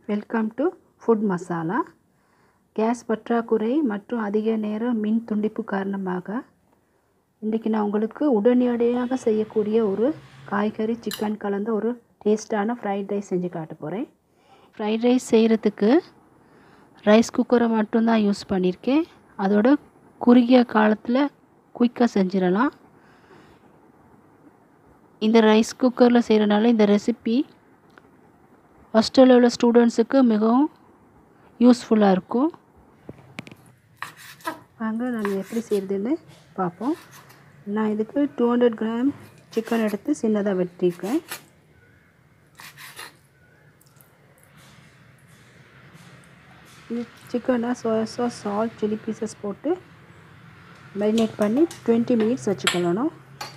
welcome to food masala gas பற்றாக்குறை மற்றும் அதிக நேரம் மின் துண்டிப்பு காரணமாக இன்றைக்கி நான் உங்களுக்கு உடனடியாக செய்யக்கூடிய ஒரு காய்கறி சிக்கன் கலந்த ஒரு டேஸ்ட்டான ஃப்ரைட் ரைஸ் செஞ்சு காட்ட போகிறேன் ஃப்ரைட் ரைஸ் செய்கிறதுக்கு ரைஸ் குக்கரை மட்டும்தான் யூஸ் பண்ணியிருக்கேன் அதோட குறுகிய காலத்தில் குயிக்காக செஞ்சிடலாம் இந்த ரைஸ் குக்கரில் செய்கிறனால இந்த ரெசிபி ஹாஸ்டலில் உள்ள ஸ்டூடெண்ட்ஸுக்கு மிகவும் யூஸ்ஃபுல்லாக இருக்கும் வாங்க நாங்கள் எப்படி செய்கிறதுன்னு பார்ப்போம் நான் இதுக்கு டூ ஹண்ட்ரட் கிராம் சிக்கன் எடுத்து சின்னதாக வெட்டியிருக்கேன் இது சிக்கனை soya sauce salt chilli pieces போட்டு மேரினேட் பண்ணி டுவெண்ட்டி மினிட்ஸ் வச்சுக்கொள்ளணும்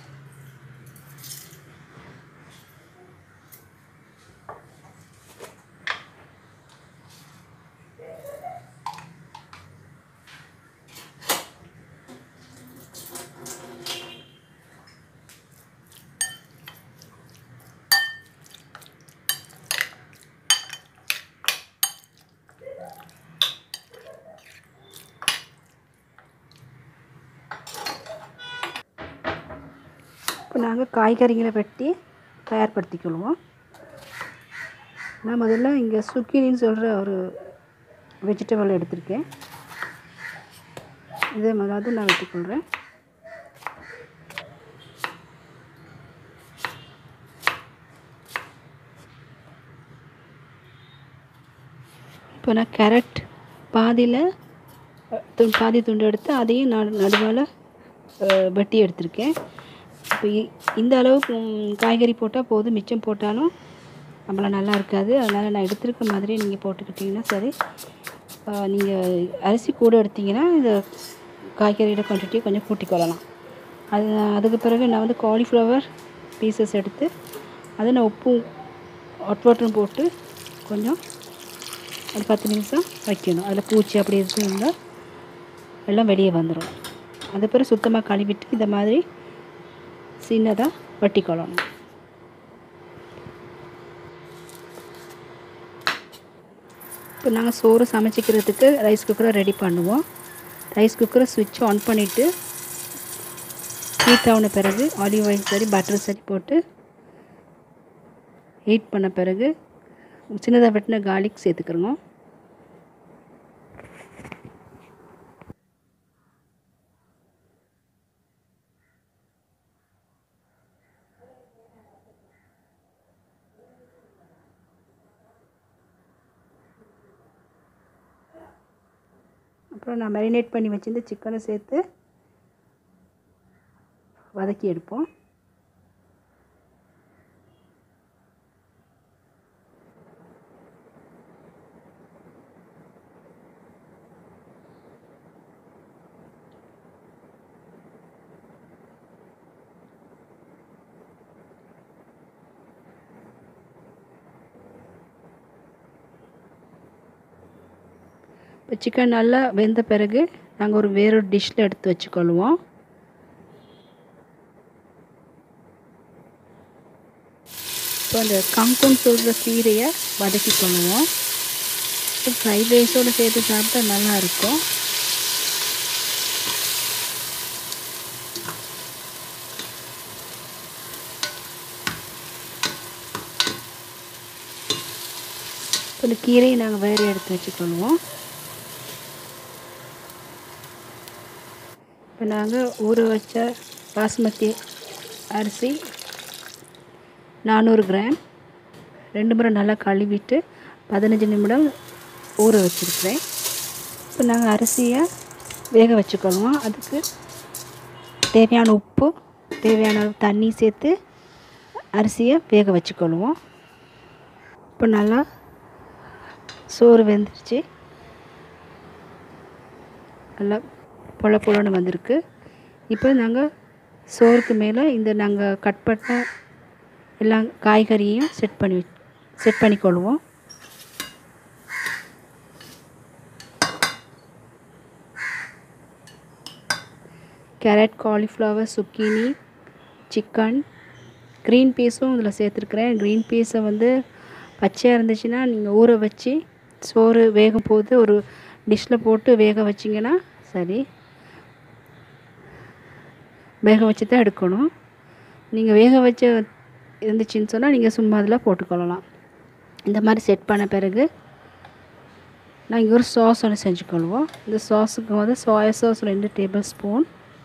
இப்போ நாங்கள் காய்கறிகளை வெட்டி தயார்படுத்திக்கொள்வோம் நான் முதல்ல இங்கே சுக்கினின்னு சொல்கிற ஒரு வெஜிடபிள் எடுத்திருக்கேன் இதை முதலாவது நான் வெட்டிக்கொள்கிறேன் இப்போ நான் கேரட் பாதியில் து பாதி துண்டு எடுத்து அதையும் நான் நடுவால் வெட்டி எடுத்திருக்கேன் இப்போ இந்த அளவுக்கு காய்கறி போட்டால் போதும் மிச்சம் போட்டாலும் நம்மள நல்லா இருக்காது அதனால் நான் எடுத்துருக்க மாதிரி நீங்கள் போட்டுக்கிட்டிங்கன்னா சரி நீங்கள் அரிசி கூட எடுத்திங்கன்னா இந்த காய்கறியோட குவான்டிட்டியை கொஞ்சம் கூட்டிக்கொள்ளலாம் அது அதுக்கு பிறகு நான் வந்து காலிஃப்ளவர் பீசஸ் எடுத்து அதை நான் உப்பும் ஹாட் வாட்டரும் போட்டு கொஞ்சம் ஒரு பத்து நிமிஷம் வைக்கணும் அதில் பூச்சி அப்படி இருந்தால் எல்லாம் வெளியே வந்துடும் அது பிறகு சுத்தமாக கழுவிட்டு இந்த மாதிரி சின்னதாக வட்டிக்கொள்ளணும் இப்போ நாங்கள் சோறு சமைச்சிக்கிறதுக்கு ரைஸ் குக்கரை ரெடி பண்ணுவோம் ரைஸ் குக்கரை சுவிட்ச் ஆன் பண்ணிவிட்டு ஹீட் ஆன பிறகு ஆலிவ் ஆயில் சரி பட்டர் சரி போட்டு ஹீட் பண்ண பிறகு சின்னதாக வெட்டின கார்லிக் சேர்த்துக்கிறோங்க அப்புறம் நான் மேரினேட் பண்ணி வச்சுருந்து சிக்கனை சேர்த்து வதக்கி எடுப்போம் இப்போ சிக்கன் நல்லா வெந்த பிறகு நாங்கள் ஒரு வேறொரு டிஷ்ஷில் எடுத்து வச்சுக்கொள்வோம் இப்போ அந்த கங்குன்னு சொல்கிற கீரையை வதக்கி கொள்ளுவோம் ஃப்ரைட் ரைஸோடு சேர்த்து சாப்பிட்டா நல்லாயிருக்கும் இப்போ இந்த கீரையை நாங்கள் வேறு எடுத்து வச்சுக்கொள்வோம் இப்போ நாங்கள் ஊற வச்ச பாஸ்மதி அரிசி நானூறு கிராம் ரெண்டு முறை நல்லா கழுவிட்டு பதினஞ்சு நிமிடம் ஊற வச்சுருக்கிறேன் இப்போ நாங்கள் அரிசியை வேக வச்சுக்கொள்வோம் அதுக்கு தேவையான உப்பு தேவையான அளவு தண்ணி சேர்த்து அரிசியை வேக வச்சுக்கொள்வோம் இப்போ நல்லா சோறு வெந்துருச்சு நல்லா பொல பொலன்னு வந்திருக்கு இப்போ நாங்கள் சோறுக்கு மேலே இந்த நாங்கள் கட் பண்ண எல்லா காய்கறியையும் செட் பண்ணி செட் பண்ணிக்கொள்வோம் carrot cauliflower zucchini chicken green பீஸும் இதில் சேர்த்துருக்குறேன் க்ரீன் பீஸை வந்து பச்சையாக இருந்துச்சுன்னா நீங்கள் ஊற வச்சு சோறு வேகும் போது ஒரு டிஷ்ஷில் போட்டு வேக வச்சிங்கன்னா சரி வேக வச்சு தான் எடுக்கணும் நீங்கள் வேக வச்ச இருந்துச்சுன்னு சொன்னால் நீங்கள் சும்மா அதில் போட்டுக்கொள்ளலாம் இந்த மாதிரி செட் பண்ண பிறகு நான் இங்கே ஒரு சாஸ் ஒன்று செஞ்சுக்கொள்வோம் இந்த சாஸுக்கு வந்து சோயா சாஸ் ரெண்டு டேபிள் ஸ்பூன்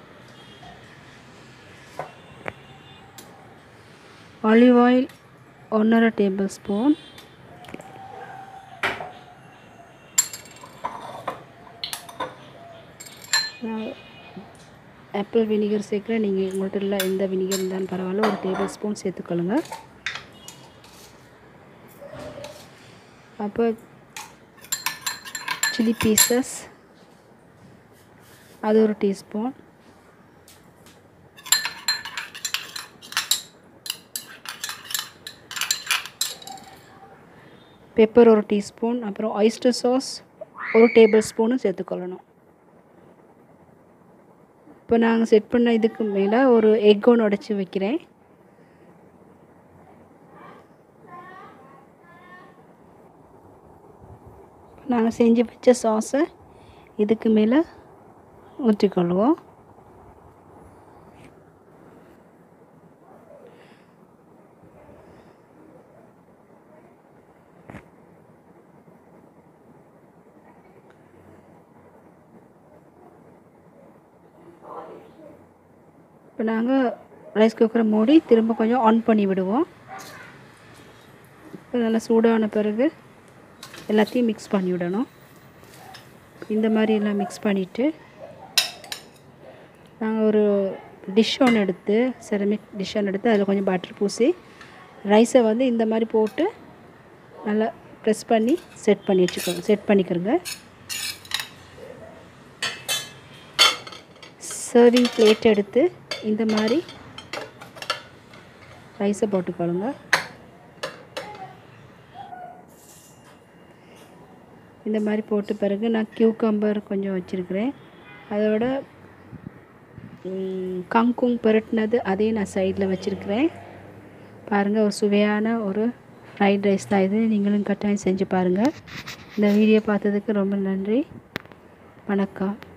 ஆலிவ் ஆயில் ஒன்றரை டேபிள் ஸ்பூன் நான் ஆப்பிள் வினிகர் சேர்க்குறேன் நீங்கள் உங்கள்கிட்ட இல்லை எந்த வினிகர் இருந்தாலும் பரவாயில்ல ஒரு டேபிள் ஸ்பூன் சேர்த்துக்கொள்ளுங்க அப்போ சில்லி பீசஸ் அது ஒரு டீஸ்பூன் பெப்பர் ஒரு டீஸ்பூன் அப்புறம் ஒய்ஸ்டர் சாஸ் ஒரு டேபிள் ஸ்பூனும் சேர்த்துக்கொள்ளணும் இப்போ நாங்கள் செட் பண்ண இதுக்கு மேலே ஒரு எக் ஒன்று உடச்சி வைக்கிறேன் நாங்கள் செஞ்சு வச்ச சாஸை இதுக்கு மேலே ஊற்றிக்கொள்வோம் இப்போ நாங்கள் ரைஸ் குக்கரை மூடி திரும்ப கொஞ்சம் ஆன் பண்ணி விடுவோம் இப்போ நல்லா சூடான பிறகு எல்லாத்தையும் மிக்ஸ் பண்ணி விடணும் இந்த மாதிரி எல்லாம் மிக்ஸ் பண்ணிவிட்டு நாங்கள் ஒரு டிஷ் ஒன்று எடுத்து செரமிக் டிஷ் ஒன்று எடுத்து அதில் கொஞ்சம் பட்டர் பூசி ரைஸை வந்து இந்த மாதிரி போட்டு நல்லா ப்ரெஸ் பண்ணி செட் பண்ணி வச்சுக்கோங்க செட் பண்ணிக்கிறோங்க சர்விங் பிளேட் எடுத்து இந்த மாதிரி ரைஸை போட்டுக்கொள்ளுங்க இந்த மாதிரி போட்ட பிறகு நான் கியூக்கம்பர் கொஞ்சம் வச்சுருக்கிறேன் அதோட கங்குங் புரட்டினது அதையும் நான் சைடில் வச்சுருக்கிறேன் பாருங்கள் ஒரு சுவையான ஒரு ஃப்ரைட் ரைஸ் தான் இது நீங்களும் கட்டாயம் செஞ்சு பாருங்கள் இந்த வீடியோ பார்த்ததுக்கு ரொம்ப நன்றி வணக்கம்